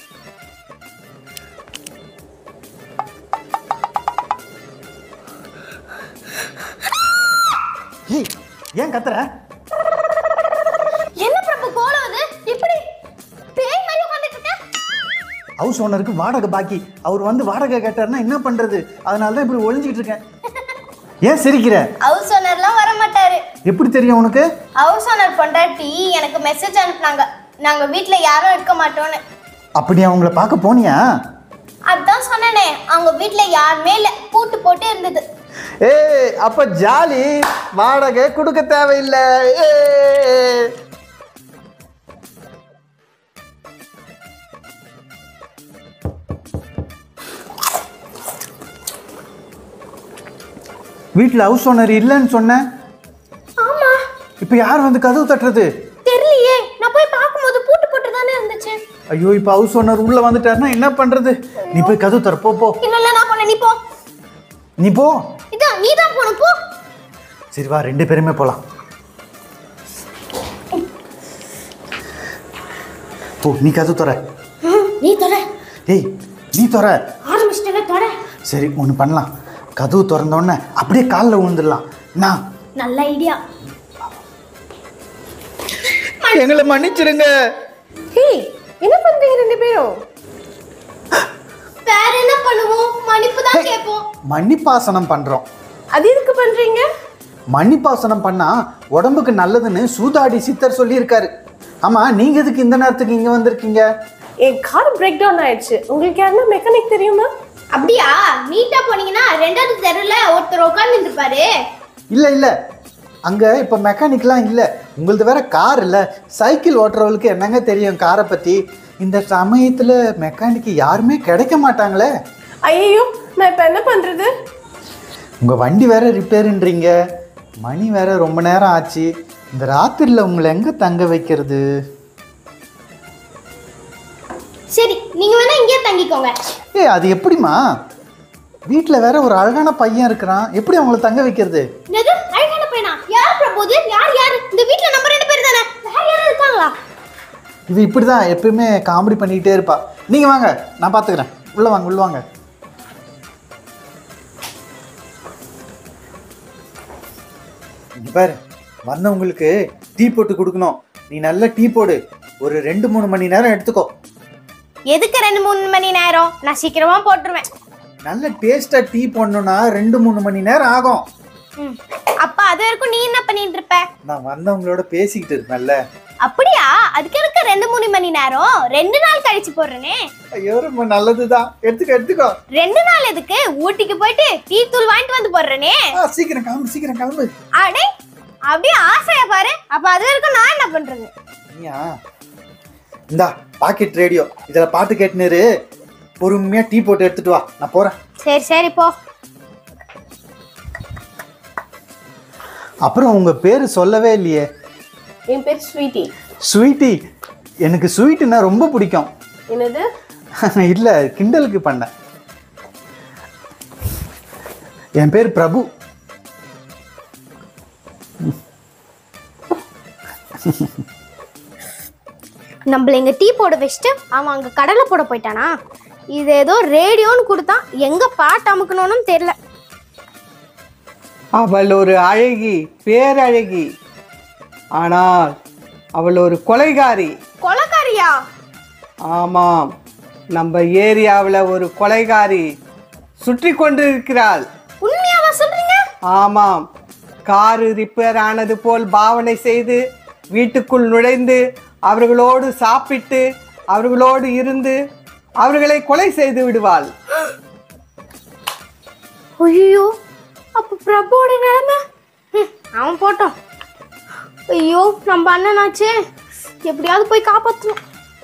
ஏய் ஏன் கத்துற என்ன பிரபு கோலம் அது இப்படி பேய் மாதிரி உட்கார்ந்துட்டு இருக்க ஹவுஸ் ஓனருக்கு வாடகை பாக்கி அவர் வந்து வாடகை கேட்டாருன்னா என்ன பண்றது அதனால தான் இப்படி ஒளிஞ்சிக்கிட்டு இருக்கேன் ஏன் சிரிக்கிற ஹவுஸ் ஓனர்லாம் வர மாட்டாரு எப்படி தெரியும் உனக்கு ஹவுஸ் ஓனர் பொண்டாட்டி எனக்கு மெசேஜ் அனுப்புனாங்க நாங்க வீட்ல யாரும் இருக்க மாட்டோம்னு அப்படி அவங்கள பார்க்க போனியா அதான் சொன்னனே அவங்க வீட்ல யாருமே இல்ல பூட்டு போட்டு இருந்தது ஏய் அப்ப ஜாலி வாடகை கொடுக்க தேவையில்லை ஏய். வீட்டில் ஹவுஸ் ஓனர் இல்லைன்னு சொன்னேன் ஆமா இப்போ யார் வந்து கதவு தட்டுறது தெரியலையே நான் போய் பார்க்கும்போது பூட்டு போட்டு தானே இருந்துச்சு ஐயோ இப்போ ஹவுஸ் ஓனர் உள்ள வந்துட்டாருன்னா என்ன பண்றது நீ போய் கதவு தர போ போ இல்ல இல்ல நான் போன நீ போ நீ போ இதான் நீ தான் போன போ சரி வா ரெண்டு பேருமே போலாம் போ நீ கதவு தர நீ தொட ஏய் நீ தர ஆரம்பிச்சிட்டல தொட சரி ஒன்று பண்ணலாம் கதவு திறந்த உடனே அப்படியே காலில் விழுந்துடலாம் நான் நல்ல ஐடியா எங்களை மன்னிச்சிருங்க ஹே என்ன பண்றீங்க ரெண்டு பேரும் வேற என்ன பண்ணுவோம் மன்னிப்பு தான் கேட்போம் மன்னிப்பாசனம் பண்றோம் அது எதுக்கு பண்றீங்க மன்னிப்பாசனம் பண்ணா உடம்புக்கு நல்லதுன்னு சூதாடி சித்தர் சொல்லியிருக்காரு ஆமா நீங்க எதுக்கு இந்த நேரத்துக்கு இங்க வந்திருக்கீங்க என் கார் பிரேக் டவுன் ஆயிடுச்சு உங்களுக்கு யாருன்னா மெக்கானிக் தெரியுமா அப்படியா நீட்டா போனீங்கன்னா ரெண்டாவது தெருல ஒருத்தர் உட்கார்ந்து இருப்பாரு இல்ல இல்ல அங்க இப்ப மெக்கானிக்லாம் இல்ல உங்களது வேற கார் இல்ல சைக்கிள் ஓட்டுறவங்களுக்கு என்னங்க தெரியும் காரை பத்தி இந்த சமயத்துல மெக்கானிக் யாருமே கிடைக்க மாட்டாங்களே ஐயோ நான் இப்ப என்ன பண்றது உங்க வண்டி வேற ரிப்பேருன்றீங்க மணி வேற ரொம்ப நேரம் ஆச்சு இந்த ராத்திரில உங்களை எங்க தங்க வைக்கிறது சரி நீங்க வேணா இங்கே தங்கிக்கோங்க ஏய் அது எப்படிம்மா வீட்டில் வேற ஒரு அழகான பையன் இருக்கிறான் எப்படி அவங்கள தங்க வைக்கிறது என்னது அழகான பையனா யார் பிரபோது யார் யார் இந்த வீட்ல நம்ம ரெண்டு பேர் தானே வேற யாரும் இருக்காங்களா இவ இப்படி தான் எப்பயுமே காமெடி பண்ணிக்கிட்டே இருப்பா நீங்கள் வாங்க நான் பார்த்துக்கிறேன் உள்ள வாங்க உள்ள வாங்க இங்க பாரு வந்தவங்களுக்கு டீ போட்டு கொடுக்கணும் நீ நல்ல டீ போடு ஒரு ரெண்டு மூணு மணி நேரம் எடுத்துக்கோ எதுக்கு ரெண்டு மூணு மணி நேரம் நான் சீக்கிரமா போட்டுருவேன் நல்ல டேஸ்ட்டாக டீ போடணும்னா ரெண்டு மூணு மணி நேரம் ஆகும் ம். அப்ப அது வரைக்கும் நீ என்ன பண்ணிட்டு இருப்ப நான் வந்தவங்களோட பேசிக்கிட்டு இருப்பேன்ல அப்படியா அதுக்கு எதுக்கு ரெண்டு மூணு மணி நேரம் ரெண்டு நாள் கழிச்சு போடுறேனே ஐயோ ரொம்ப நல்லதுதான் எடுத்துக்கோ எடுத்துக்கோ ரெண்டு நாள் எதுக்கு ஊட்டிக்கு போயிட்டு டீ தூள் வாங்கிட்டு வந்து போடுறேனே ஆ, சீக்கிரம் கிளம்பு சீக்கிரம் கிளம்பு அடே அப்படியே ஆசையா பாரு அப்ப அது வரைக்கும் நான் என்ன பண்றது நீயா இந்தா பாக்கெட் ரேடியோ இதில் பாட்டு கேட்டுனரு பொறுமையா டீ போட்டு எடுத்துட்டு வா நான் போறேன் சரி சரி போ அப்புறம் உங்க பேரு சொல்லவே இல்லையே என் பேர் ஸ்வீட்டி ஸ்வீட்டி எனக்கு ஸ்வீட்டுன்னா ரொம்ப பிடிக்கும் என்னது இல்ல கிண்டலுக்கு பண்ணேன் என் பேர் பிரபு நம்மள இங்க டீ போட வச்சுட்டு அவன் அங்க கடலை போட போயிட்டானா இது ஏதோ ரேடியோன்னு கொடுத்தான் எங்க பாட்டு அமுக்கணும்னு தெரியல அவள் ஒரு அழகி பேரழகி ஆனால் அவள் ஒரு கொலைகாரி கொலக்காரியா ஆமாம் நம்ம ஏரியாவில் ஒரு கொலைகாரி சுற்றி கொண்டிருக்கிறாள் உண்மையாவா சொல்றீங்க ஆமாம் காரு ரிப்பேர் ஆனது போல் பாவனை செய்து வீட்டுக்குள் நுழைந்து அவர்களோடு சாப்பிட்டு அவர்களோடு இருந்து அவர்களை கொலை செய்து விடுவாள் ஐயோ அப்ப பிரபுவோட நிலைமை ஹம், அவன் போட்டோம் ஐயோ நம்ம அண்ணனாச்சே எப்படியாவது போய் காப்பாற்றணும்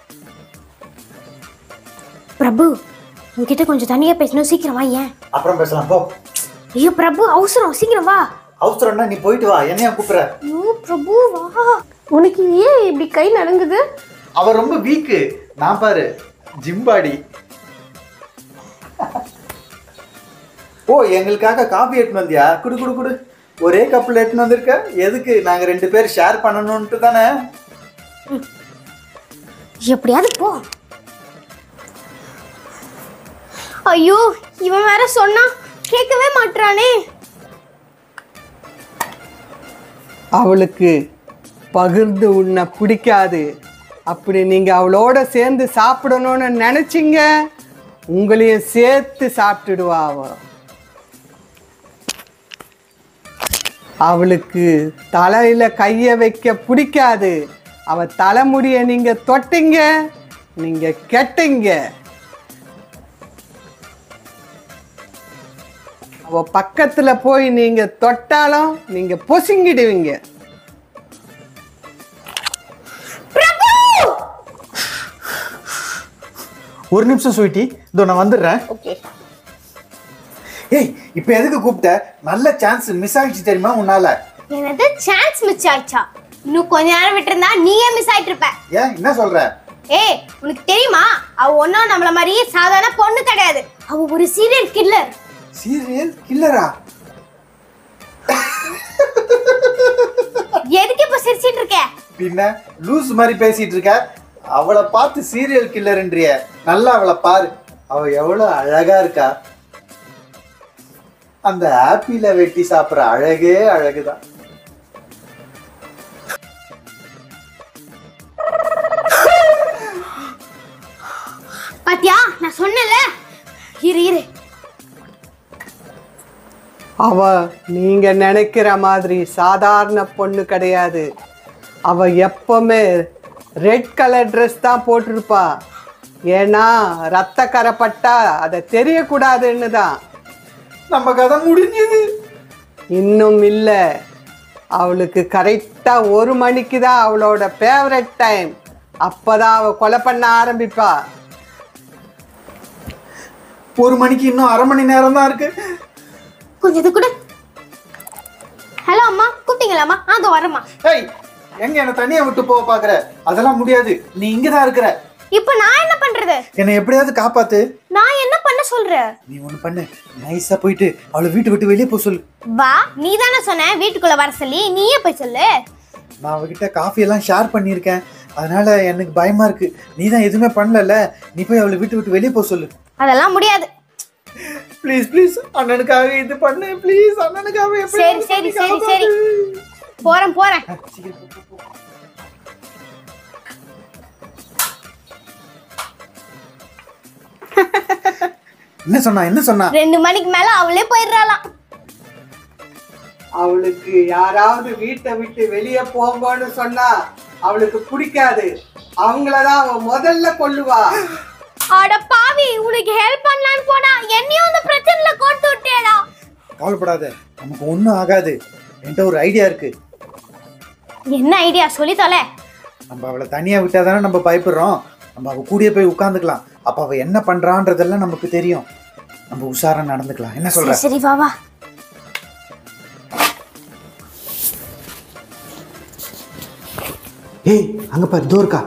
பிரபு உன்கிட்ட கொஞ்சம் தனியா பேசணும் சீக்கிரம் வா ஏன் அப்புறம் பேசலாம் போ ஐயோ பிரபு அவசரம் சீக்கிரம் வா அவசரம்னா நீ போயிட்டு வா என்னையா கூப்பிடுற ஐயோ பிரபு வா உனக்கு ஏன் இப்படி கை நடுங்குது அவ ரொம்ப வீக்கு நான் பாரு ஜிம்பாடி ஓ எங்களுக்காக காஃபி எடுத்துன்னு வந்தியா குடு குடு குடு ஒரே கப்பில் எடுத்துன்னு வந்திருக்க எதுக்கு நாங்க ரெண்டு பேர் ஷேர் பண்ணணும்ட்டு தானே எப்படியாவது போ ஐயோ இவன் வேற சொன்னா கேட்கவே மாட்றானே அவளுக்கு பகிர்ந்து உண்ண பிடிக்காது அப்படி நீங்க அவளோட சேர்ந்து சாப்பிடணும்னு நினைச்சீங்க உங்களையும் சேர்த்து சாப்பிட்டுடுவா அவ அவளுக்கு தலையில கைய வைக்க பிடிக்காது அவ தலைமுடிய நீங்க தொட்டீங்க நீங்க கெட்டீங்க அவ பக்கத்துல போய் நீங்க தொட்டாலும் நீங்க பொசுங்கிடுவீங்க ஒரு நிமிஷம் ஸ்வீட்டி இதோ நான் வந்துடுறேன் ஓகே ஏய் இப்போ எதுக்கு கூப்பிட்ட நல்ல சான்ஸ் மிஸ் ஆயிடுச்சு தெரியுமா உன்னால எனது சான்ஸ் மிஸ் ஆயிடுச்சா இன்னும் கொஞ்ச நேரம் விட்டுருந்தா நீயே மிஸ் ஆயிட்டு இருப்ப ஏன் என்ன சொல்ற ஏய் உனக்கு தெரியுமா அவ ஒன்றும் நம்மள மாதிரி சாதாரண பொண்ணு கிடையாது அவ ஒரு சீரியல் கில்லர் சீரியல் கில்லரா எதுக்கு இப்ப சிரிச்சிட்டு இருக்க பின்ன லூஸ் மாதிரி பேசிட்டு இருக்க அவளை பார்த்து சீரியல் கில்லர்ன்றிய நல்லா அவளை பாரு அவ எவ்வளவு அழகா இருக்கா அந்த ஆப்பிள வெட்டி சாப்பிடுற அழகே அழகுதான் பாத்தியா நான் சொன்னேன்ல இரு இரு அவ நீங்க நினைக்கிற மாதிரி சாதாரண பொண்ணு கிடையாது அவ எப்பவுமே ரெட் கலர் ட்ரெஸ் தான் போட்டிருப்பா ஏன்னா ரத்த கரை பட்டா அதை தெரியக்கூடாதுன்னு தான் நம்ம கதை முடிஞ்சது இன்னும் இல்லை அவளுக்கு கரெக்டாக ஒரு மணிக்கு தான் அவளோட ஃபேவரட் டைம் அப்பதான் அவ கொலை பண்ண ஆரம்பிப்பா ஒரு மணிக்கு இன்னும் அரை மணி நேரம் தான் இருக்கு கொஞ்சம் இது கூட ஹலோ அம்மா கூப்பிட்டீங்களாம்மா ஆ அதோ வரேம்மா ஏய் எங்க என்ன தனியா விட்டு போக பாக்குற அதெல்லாம் முடியாது நீ இங்கதான் இருக்கிற இப்போ நான் என்ன பண்றது என்னை எப்படியாவது காப்பாத்து நான் என்ன பண்ண சொல்றேன் நீ ஒண்ணு பண்ணு நைஸா போயிட்டு அவளை வீட்டு விட்டு வெளியே போக சொல்லு வா நீ தானே சொன்ன வீட்டுக்குள்ள வர சொல்லி நீயே போய் சொல்லு நான் அவகிட்ட காஃபி எல்லாம் ஷேர் பண்ணியிருக்கேன் அதனால எனக்கு பயமா இருக்கு நீ தான் எதுவுமே பண்ணல நீ போய் அவளை வீட்டு விட்டு வெளியே போக சொல்லு அதெல்லாம் முடியாது ப்ளீஸ் ப்ளீஸ் அண்ணனுக்காக இது பண்ணு ப்ளீஸ் அண்ணனுக்காக சரி சரி சரி சரி போறேன் போறேன் என்ன சொன்னா என்ன சொன்னா ரெண்டு மணிக்கு மேல அவளே போயிடுறாளாம் அவளுக்கு யாராவது வீட்டை விட்டு வெளியே போங்கன்னு சொன்னா அவளுக்கு பிடிக்காது அவங்களதான் அவ முதல்ல கொல்லுவா அட பாவி உனக்கு ஹெல்ப் பண்ணலான்னு போனா என்னையும் அந்த பிரச்சனையில கோட்டு விட்டேடா கவலைப்படாத நமக்கு ஒன்றும் ஆகாது என்கிட்ட ஒரு ஐடியா இருக்கு என்ன ஐடியா சொல்லி தொலை நம்ம அவளை தனியா விட்டா தானே நம்ம பயப்படுறோம் நம்ம அவ கூடயே போய் உட்காந்துக்கலாம் அப்ப அவ என்ன பண்றான்றதெல்லாம் நமக்கு தெரியும் நம்ம உஷாரா நடந்துக்கலாம் என்ன சொல்ற சரி, சரி வா வா ஏய் அங்க பாரு இதோ இருக்கா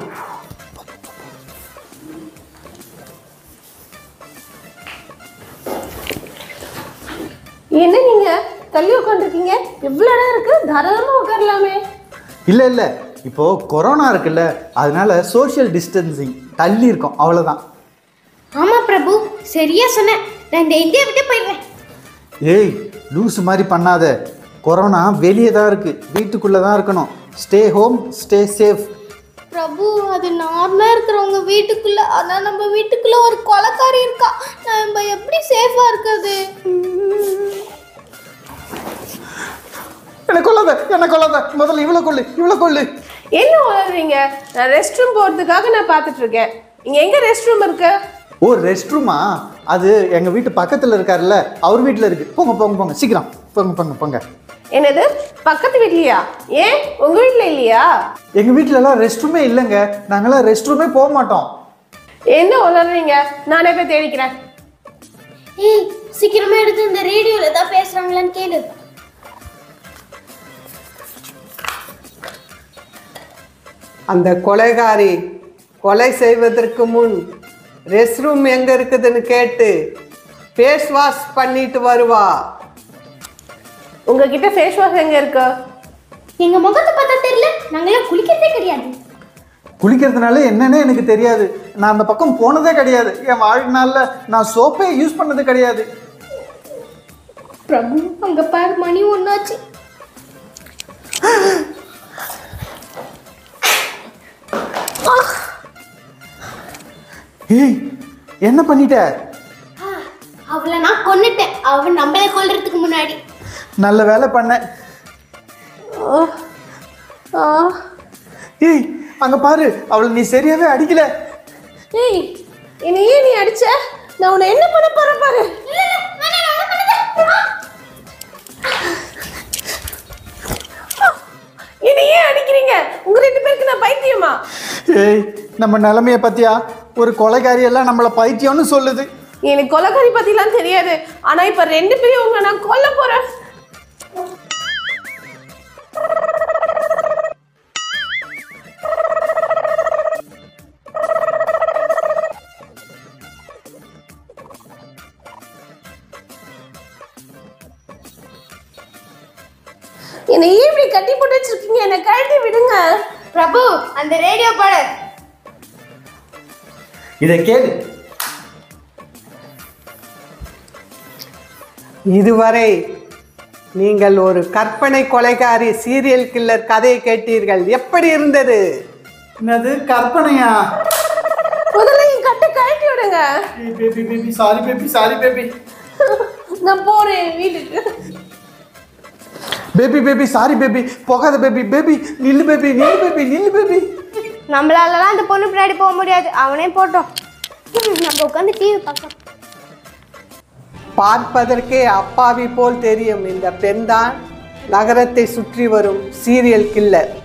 என்ன நீங்க தள்ளி உட்காந்துருக்கீங்க இவ்வளோ இடம் இருக்கு தாராளமா உட்காரலாமே இல்ல இல்ல இப்போ கொரோனா இருக்குல்ல அதனால சோஷியல் டிஸ்டன்சிங் தள்ளி இருக்கோம் அவ்வளவுதான் ஆமா பிரபு சரியா சொன்னேன் நான் இந்த இந்தியா விட்டு போயிடுறேன் ஏய் லூஸ் மாதிரி பண்ணாத கொரோனா வெளியே தான் இருக்கு வீட்டுக்குள்ள தான் இருக்கணும் stay home stay safe Prabhu அது நார்மலா இருக்கிறவங்க வீட்டுக்குள்ள ஆனா நம்ம வீட்டுக்குள்ள ஒரு கொலைக்காரி இருக்கா நம்ம எப்படி சேஃபா இருக்கிறது என்ன கொள்ளாத என்ன கொள்ளாத முதல்ல இவ்வளோ கொள்ளு இவ்வளோ கொள்ளு என்ன உளறீங்க நான் ரெஸ்ட் ரூம் போறதுக்காக நான் பார்த்துட்டு இருக்கேன் இங்க எங்க ரெஸ்ட் ரூம் இருக்கு ஓ ரெஸ்ட் ரூமா அது எங்கள் வீட்டு பக்கத்தில் இருக்காருல்ல அவர் வீட்டில் இருக்கு போங்க போங்க போங்க சீக்கிரம் போங்க போங்க போங்க என்னது பக்கத்து வீட்லயா ஏன் உங்க வீட்ல இல்லையா எங்கள் வீட்டிலலாம் ரெஸ்ட் ரூமே இல்லைங்க நாங்களாம் ரெஸ்ட் ரூமே போக மாட்டோம் என்ன உளறீங்க நானே போய் தேடிக்கிறேன் ஏய் சீக்கிரமா எடுத்து இந்த ரேடியோல ஏதாவது பேசுறாங்களான்னு கேளு அந்த கொலைகாரி கொலை செய்வதற்கு முன் ரெஸ்ட் ரூம் எங்க இருக்குதுன்னு கேட்டு ஃபேஸ் வாஷ் பண்ணிட்டு வருவா உங்ககிட்ட ஃபேஸ் வாஷ் எங்க இருக்கு எங்க முகத்தை பார்த்தா தெரியல நாங்களாம் குளிக்கிறதே கிடையாது குளிக்கிறதுனால என்னன்னே எனக்கு தெரியாது நான் அந்த பக்கம் போனதே கிடையாது என் வாழ்நாளில் நான் சோப்பே யூஸ் பண்ணது கிடையாது பிரபு அங்க பாரு மணி ஒன்னாச்சு ஏய் என்ன பண்ணிட்ட அவளை நான் கொன்னுட்டேன் அவன் நம்மளை கொல்றதுக்கு முன்னாடி நல்ல வேலை பண்ண ஆ ஏய் அங்க பாரு அவளை நீ சரியாவே அடிக்கல ஏய் என்னை ஏன் நீ அடிச்ச நான் உன்னை என்ன பண்ண போறேன் பாரு என்னை ஏன் அடிக்கிறீங்க உங்க ரெண்டு பேருக்கு நான் பைத்தியமா ஏய் நம்ம நிலைமைய பத்தியா ஒரு கொலைகாரி எல்லாம் நம்மளை பைத்தியம்னு சொல்லுது எனக்கு கொலைக்காரி பத்திலாம் தெரியாது ஆனா இப்ப ரெண்டு பேரும் உங்களை நான் கொல்ல போறேன் என்னை ஏன் இப்படி கட்டி போட்டு வச்சிருக்கீங்க என்னை கழட்டி விடுங்க பிரபு அந்த ரேடியோ பாடு இதை கேளு இதுவரை நீங்கள் ஒரு கற்பனை கொலைகாரி சீரியல் கில்லர் கதையை கேட்டீர்கள் எப்படி இருந்தது என்னது கற்பனையா முதல்ல என் கட்டை கழட்டி விடுங்க baby baby sorry baby sorry baby நான் போறேன் வீட்டுக்கு பேபி பேபி சாரி பேபி போகாத பேபி பேபி நில்லு பேபி நில்லு பேபி நில்லு பேபி நம்மளாலலாம் அந்த பொண்ணு பின்னாடி போக முடியாது அவனே போட்டோம் ம், நம்ம உட்காந்து டிவி பார்க்கலாம் பார்ப்பதற்கே அப்பாவி போல் தெரியும் இந்த பெண்தான் நகரத்தை சுற்றி வரும் சீரியல் கில்லர்